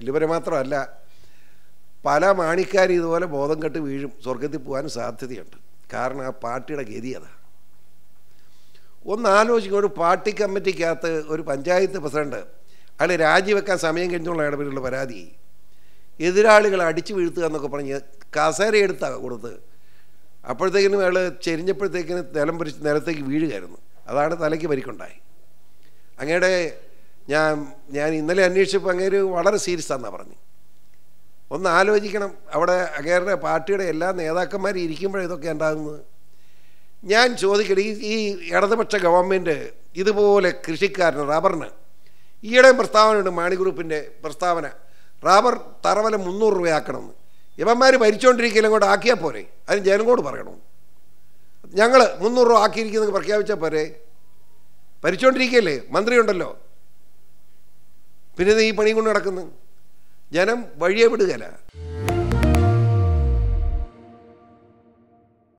വല്യവരെ മാത്രമല്ല പല മാണിക്കാർ ഇതുപോലെ ബോധം കെട്ട് വീഴും സ്വർഗത്തിൽ പോകാനും സാധ്യതയുണ്ട് കാരണം ആ പാർട്ടിയുടെ ഗതി അതാ ഒന്ന് ആലോചിക്കും ഒരു പാർട്ടി കമ്മിറ്റിക്കകത്ത് ഒരു പഞ്ചായത്ത് പ്രസിഡന്റ് അയാൾ രാജിവെക്കാൻ സമയം കഴിഞ്ഞുള്ള ഇടപെടലുള്ള പരാതി എതിരാളികൾ അടിച്ചു വീഴ്ത്തുക എന്നൊക്കെ പറഞ്ഞ് കസേര എടുത്താണ് കൊടുത്ത് അപ്പോഴത്തേക്കിനും അയാൾ ചെരിഞ്ഞപ്പോഴത്തേക്കിന് നിലം പറിച്ച് നിലത്തേക്ക് വീഴുകയായിരുന്നു അതാണ് തലയ്ക്ക് പരിക്കുണ്ടായി അങ്ങയുടെ ഞാൻ ഞാൻ ഇന്നലെ അന്വേഷിച്ചപ്പോൾ അങ്ങേര് വളരെ സീരിയസ് ആണെന്നാണ് പറഞ്ഞു ഒന്ന് ആലോചിക്കണം അവിടെ അങ്ങേരുടെ പാർട്ടിയുടെ എല്ലാ നേതാക്കന്മാരും ഇരിക്കുമ്പോഴേ ഇതൊക്കെ ഉണ്ടാകുന്നത് ഞാൻ ചോദിക്കട്ടെ ഈ ഈ ഇടതുപക്ഷ ഗവൺമെൻറ് ഇതുപോലെ കൃഷിക്കാരന് റബ്ബറിന് ഈയിടെ പ്രസ്താവനയുണ്ട് മാണി ഗ്രൂപ്പിൻ്റെ പ്രസ്താവന റബ്ബർ തറവല മുന്നൂറ് രൂപയാക്കണമെന്ന് ഇവന്മാർ ഭരിച്ചുകൊണ്ടിരിക്കലും കൊണ്ട് ആക്കിയാൽ പോരെ അതിന് ജനങ്ങളോട് പറയണം ഞങ്ങൾ മുന്നൂറ് രൂപ ആക്കിയിരിക്കുന്നത് പ്രഖ്യാപിച്ചാൽ പോരെ ഭരിച്ചുകൊണ്ടിരിക്കുകയല്ലേ മന്ത്രിയുണ്ടല്ലോ പിന്നെ ഇത് ഈ പണി കൊണ്ട് നടക്കുന്നു ജനം വഴിയെ വിടുകയില്ല